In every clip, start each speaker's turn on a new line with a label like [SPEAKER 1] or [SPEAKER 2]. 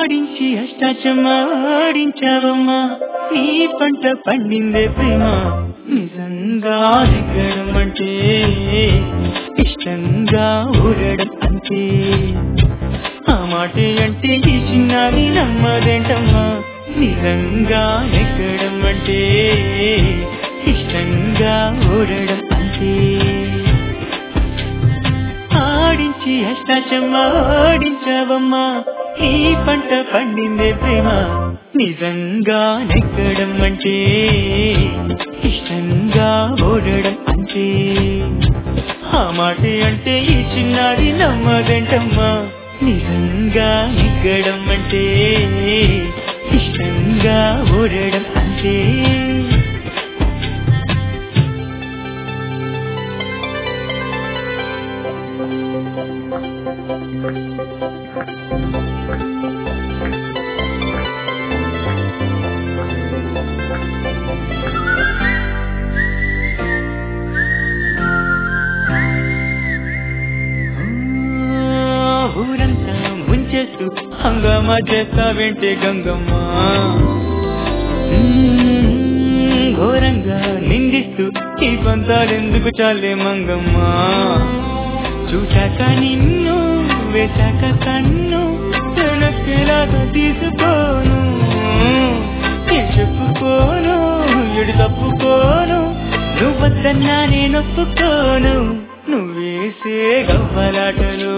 [SPEAKER 1] ఆడించి అష్టాచమాడించావమ్మా నీ పంట పండిందే ప్రేమ నిజంగా నెగ్గడం అంటే ఇష్టంగా ఊరడం అంతే ఆ మాట అంటే ఈ చిన్నది నమ్మదేంటమ్మా నిజంగా నెగ్గడం అంటే ఇష్టంగా ఊరడం అంతే ఆడించి అష్టాచమాడించావమ్మా ఈ పంట పండిందే ప్రేమ నిజంగా నెగ్గడం అంటే ఇష్టంగా ఓడడం అంతే ఆ మాట అంటే ఈ చిన్నది నమ్మదంటమ్మా నిజంగా నెగ్గడం అంటే ఇష్టంగా ఓడడం అంతే ఊరంతా ముంచేస్తూ హంగామా చేస్తావేంటే గంగమ్మ మ్మ్, ఘోరంగా నిందిస్తూ ఈ పంతాలెందుకు చాలే మంగమ్మ చూశాక నిన్ను వేశాక కన్ను వెనక్కిలాగా తీసుకోను ఏ చెప్పుకోను ఎడు తప్పుకోను నువ్వద్దన్నా నేనొప్పుకోను నువ్వేసే గవ్వలాటలు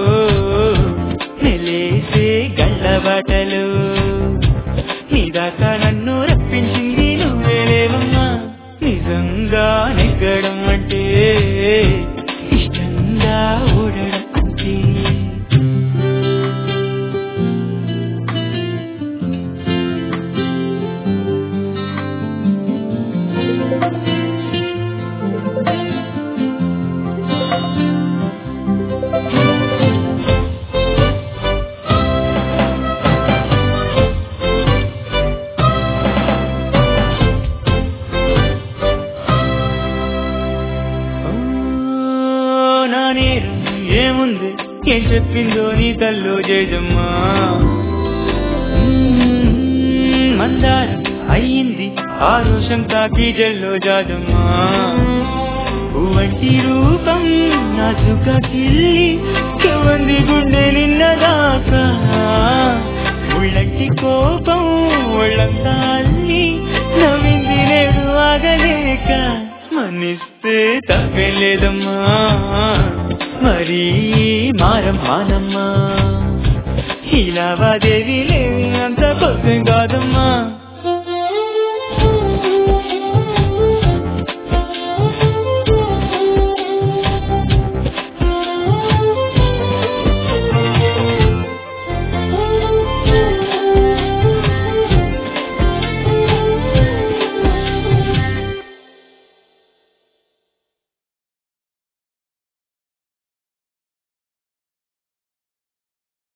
[SPEAKER 1] నెలేసే గళ్ళబాటలు నీ దాకా నన్ను రప్పించింది నువ్వేలేవమ్మా నిజంగా నెగ్గడం అంటే ఇష్టంగా ఓడడం అంటే ఓ, నా నేరం ఏముంది ఏం చెప్పిందో నీ తల్లో జేజమ్మా మ్మ్, మందారం అయ్యింది ఆ రోషం తాకి జల్లో జాజమ్మా పువ్వంటి రూపం నాజుక కిల్లి చెవంది గుండె నిన్నదాకా ఉళ్ళంటి కోపం ఒళ్ళంతా అల్లి నవ్వింది నేడు ఆగలేక మనిస్తే తగ్గలేదమ్మా మరీ మారం మానమ్మా ఈ లావాదేవీ లేవి అంత కోసం కాదమ్మా